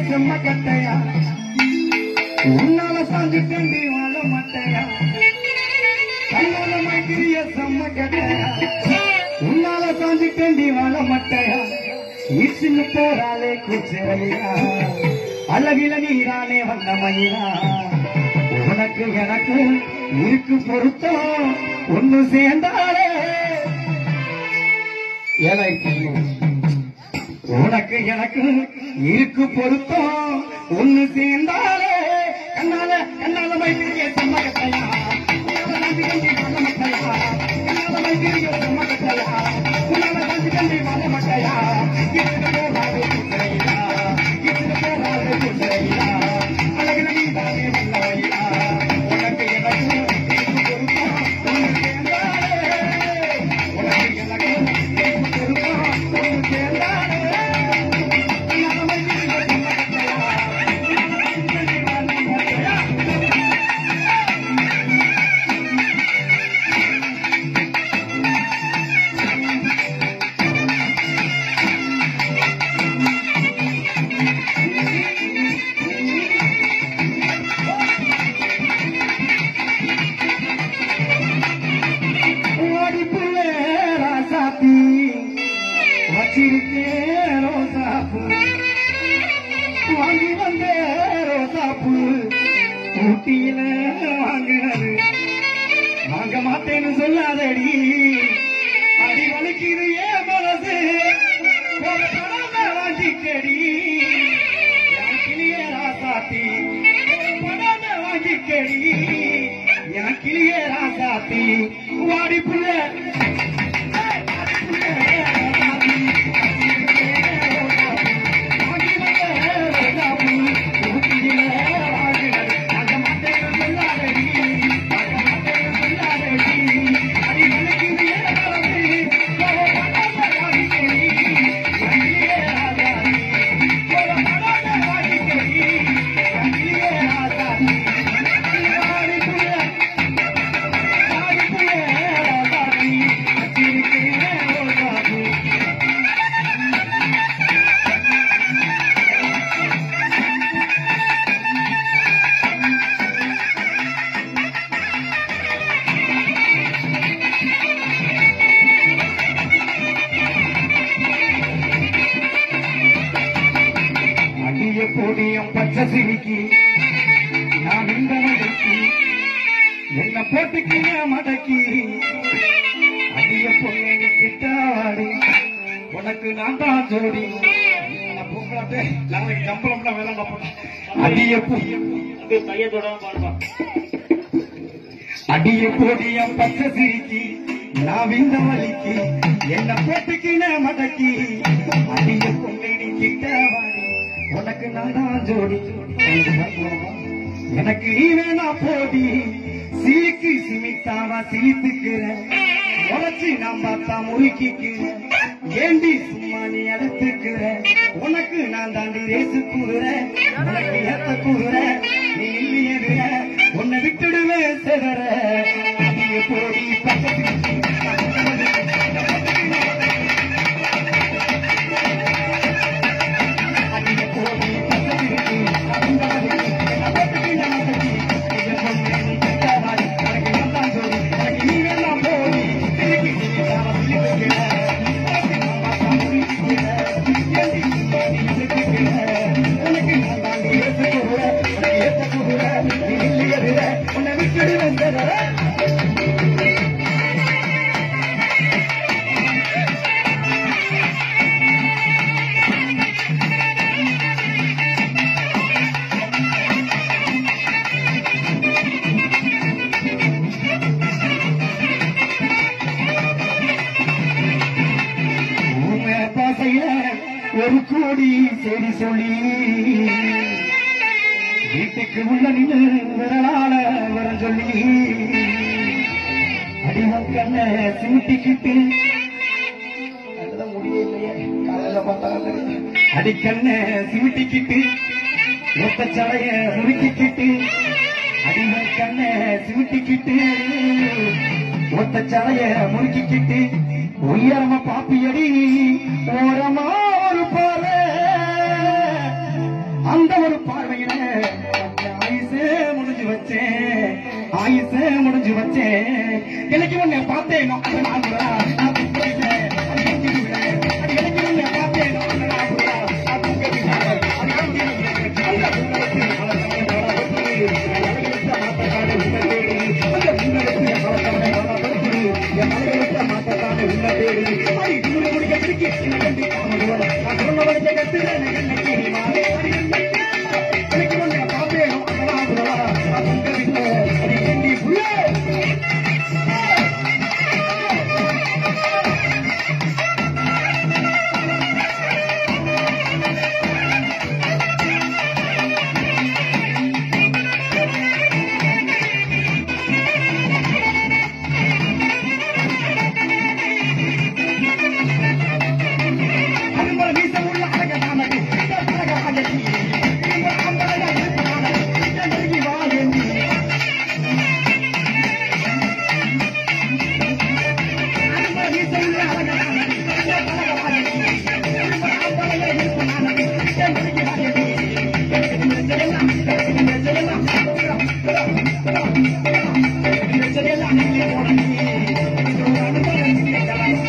செம்ம கட்டையா உன்னால சாஞ்சி தண்டி வாழ மாட்டையா கண்ணால மைக்கிரிய செம்ம கட்டையா உன்னால சாஞ்சி தண்டி வாழ மாட்டையா இசுன்னு போறாளே கூச்சலையா அழகில நீரானே வந்த மயிலா உனக்கு எனக்கு இருக்கு பொருத்தம் ஒண்ணு சேர்ந்தாலே ஏழாயிரத்தி உனக்கு எனக்கு இருக்கு பொருத்தம் ஒண்ணு சேர்ந்தாலே கண்ணால கண்ணால மைத்திரிய சம்மகத்தையா உன்னால நம்பி கண்டி வாழ மட்டையா கண்ணால மைத்திரிய சம்மகத்தையா உன்னால நம்பி கண்டி வாழ மட்டையா இட்டு போகாது குதிரையா இட்டு போகாது குதிரையா அழகில நீ தானே வல்லவையா உனக்கு எனக்கு இருக்கு பொருத்தம் ஒண்ணு சேர்ந்தாலே உனக்கு எனக்கு இருக்கு பொருத்தம் ஒண்ணு சேர்ந்தாலே ஓடிப்புள்ள ராசாத்தி வச்சிருக்கேன் ரோசாப்பூ வாங்கி வந்த ரோசாப்பூ ஊட்டியில வாங்கினது வாங்க மாட்டேன்னு சொல்லாதடி அடி வலிக்குது ஏன் மனசு ஒரு பணத்தை வாங்கிக்கடி என் கிளியே ராசாத்தி ஒரு பணத்தை வாங்கிக்கடி என் கிளியே ராசாத்தி வாடி புள்ள அடிய பொடியும் பச்சை சிரிக்கி நான் இந்த மடக்கி என்ன போட்டுக்கு மடக்கி அடிய பொண்ணு நீ கிட்டாடி உனக்கு நான் தான் ஜோடி நான் பூங்காட்டே, நாளைக்கு சம்பளம்னா வேலை பார்ப்பேன். அடிய பொ- அப்படியே கையை தொடாம பாடுப்பா அடிய பொடிய பச்சை சிரிக்கி நான் விந்த வலிக்கு என்ன போட்டுக்கின மடக்கி அடிய பொண்ணு நீ கிட்டாடி உனக்கு நான் தான் ஜோடி எனக்கு நீ வேணா போடி சிரிக்கு சிமித்தாவா சிரித்துக்கிறேன் உழைச்சி நான் பார்த்தா முறுக்கிக்கிறேன் ஏண்டி சும்மா நீ அடுத்துக்கிற உனக்கு நான் தாண்டி ரேசு கூறுறேன் உனக்கு ஏத்த கூறுறேன் நீ இல்லையதுற உன்னை விட்டுடுவேன் செதற அடிய போடி பக்கத்து அடிய போடி பக்கத்து அந்த மாதிரி என்ன போட்டுக்கு நான் கட்டி இதை பொண்ணு நீ கிட்டாவாடி எனக்கு நான் தான் ஜோடி எனக்கு நீ வேணாம் போடி திருக்கி நீ தாவ உன்னை விட்டுடு வந்தத ஊமை பாசையில ஒரு கோடி செய்தி சொல்லி வீட்டுக்கு உள்ள நின்று விரலால வர சொல்லி அடிமம் கண்ண சிமிட்டிக்கிட்டு அதுதான் முடியலையே காலையில பார்த்தா அடிக்கண்ண சிமிட்டிக்கிட்டு ஒத்த சடைய முறுக்கிக்கிட்டு அடிமம் கண்ண சிமிட்டிக்கிட்டு ஒத்த சடைய முறுக்கிக்கிட்டு உயரமா பாப்பியடி ஓரமா ஒரு பாரு அந்த ஜெகத்துல என்ன தெரியுமா எனக்கு வந்து பாப்பேனும் அதெல்லாம் புலவா அவங்க வீட்டுல அது ஏண்டி புள்ள அன்பர் வீச உள்ள அழகனானது அழகானது அன்பர் அம்பலக இருப்பானது நெருங்கி வா என்று அன்பர் வீச உள்ள அழகனானது அழகானது அன்பர் அம்பலக இருப்பானது நெருங்கி வா என்று எல்லாம் எல்லாம் எல்லாம் நீங்க போடுங்க அனுபவம் கேட்கலாம்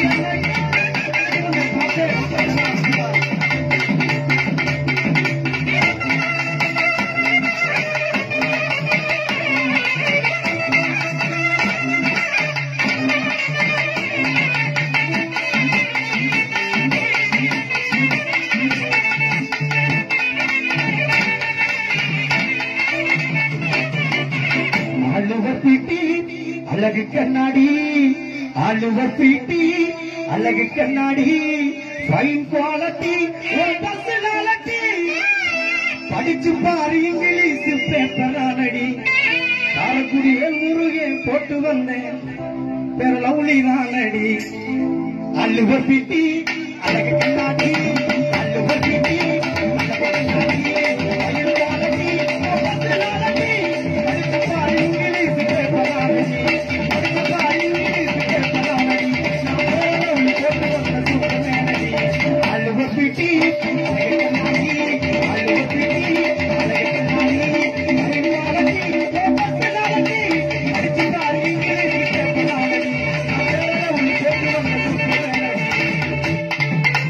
ஆளுவர் பீட்டி அழகு கண்ணாடி ஆளுவர் பீட்டி அழகு கண்ணாடி ஃபைன் குவாலிட்டி ஒரு பர்சனாலிட்டி படிச்சு பாரு இங்கிலீஷ் பேப்பர் ஆனடி காரக்குடி முருகே போட்டு வந்தேன் பேர லவ்லி தானடி அல்லுவர் பீட்டி அழகு கண்ணாடி அல்லுவர் பீட்டி அழகு கண்ணாடி ஃபைன் குவாலிட்டி ஒரு பர்சனாலிட்டி படிச்சு பாரு இங்கிலீஷ் பேப்பர் ஆனடி படிச்சு பாரு இங்கிலீஷ் பேப்பர் ஆனடி நான் போட்டு வந்த சூப்பர் மேனடி அல்லுவர் பீட்டி அழகு கண்ணாடி அல்லுவர் பீட்டி அழகு கண்ணாடி ஃபைன் குவாலிட்டி ஒரு பர்சனாலிட்டி படிச்சு பாரு இங்கிலீஷ் பேப்பர் ஆனடி நான் போட்டு வந்த சூப்பர் மேனடி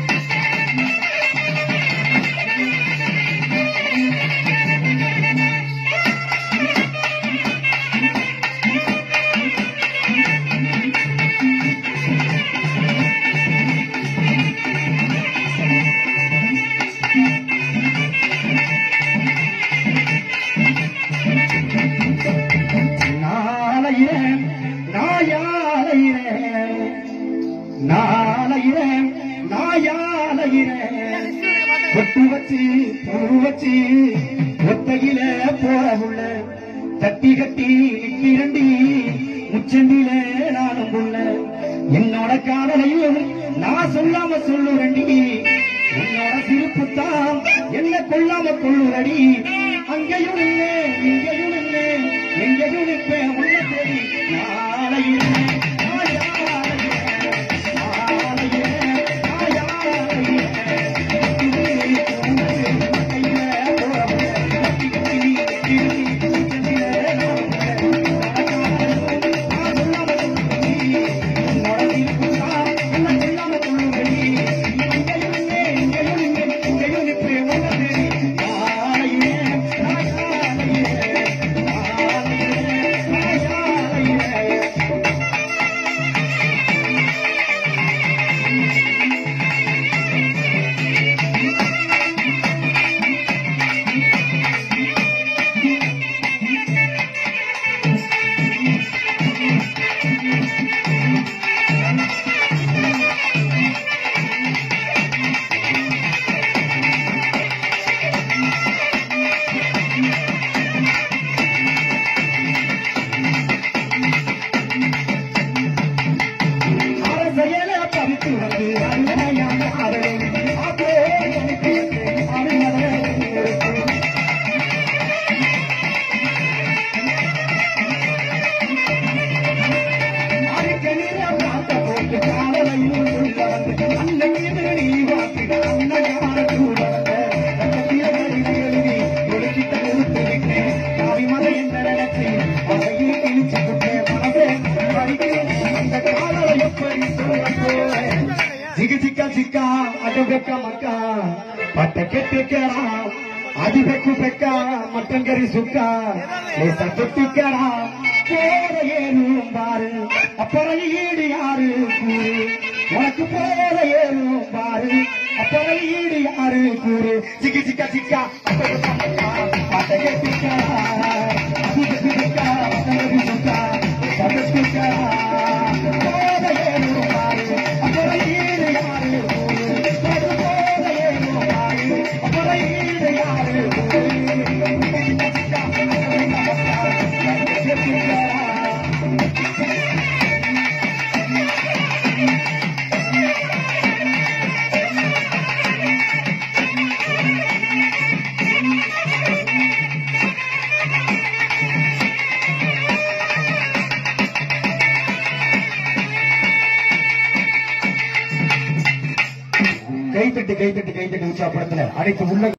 நாளையிலே நாயாளையிலே நாளையிலே நாயாளையிலே ஒட்டு வச்சு பூ வச்சு ஒத்தையில போற உள்ள தட்டி கட்டி நிக்கிறண்டி முச்சந்தில நானும் புள்ள என்னோட காதலையும் நான் சொல்லாம சொல்லுறண்டி உன்னோட சிரிப்பு தான் என்ன கொள்ளாம கொள்ளுறடி அங்கேயும் நின்று இங்கேயும் நின்று எங்கேயும் நிற்பேன் உள்ள தேடி நாளையிலே நாயாளையிலே நாளையிலே நாயாளையிலே அரசையல பறித்து வந்து அருமையான அவளை அதோ எனக்கு அருமலை அடிக்கணில பார்த்த போட்டு காதலையும் உள்ள வந்து அந்த மீது நீ வாக்கு அந்த ஞான கூட எழுதி ஒழுக்கிட்ட கொடுத்து விட்டேன் காவி மலை என்ன நினைச்சு அதையும் கிழிச்சு விட்டேன் மனசே படிக்கிறேன் அந்த காதலை எப்படி சொல்ல ஜிகு ஜிக்கா ஜிக்கா அடபெக்க மக்கா பட்ட கெட்டுக்கடா அது பெக்கு பெக்கா மட்டன் கறி சுக்கா லேசா தொட்டுக்கடா போற ஏறும் பாரு அப்புறம் ஈடு யாரு கூறு உனக்கு போல ஏறும் பாரு அப்ப ஈடு யாரு கூறு சிக்கி சிக்கா சிக்கா அப்படி சமைக்கா பாட்ட கேட்டுக்கா சிக்க சிக்கா சமதி சுக்கா சமஸ்குக்கா போல ஏறும் பாரு அப்ப ஈடு யாரு கூறு உனக்கு போல ஏறும் பாரு அப்ப ஈடு யாரு கூறு சிக்கி சிக்கா அப்படி சமைக்கா பாட்ட கேட்டுக்கா கைத்தட்டு கைத்தட்டு கைத்தட்டு உற்சாகப்படுத்தினர் அனைத்து உள்ள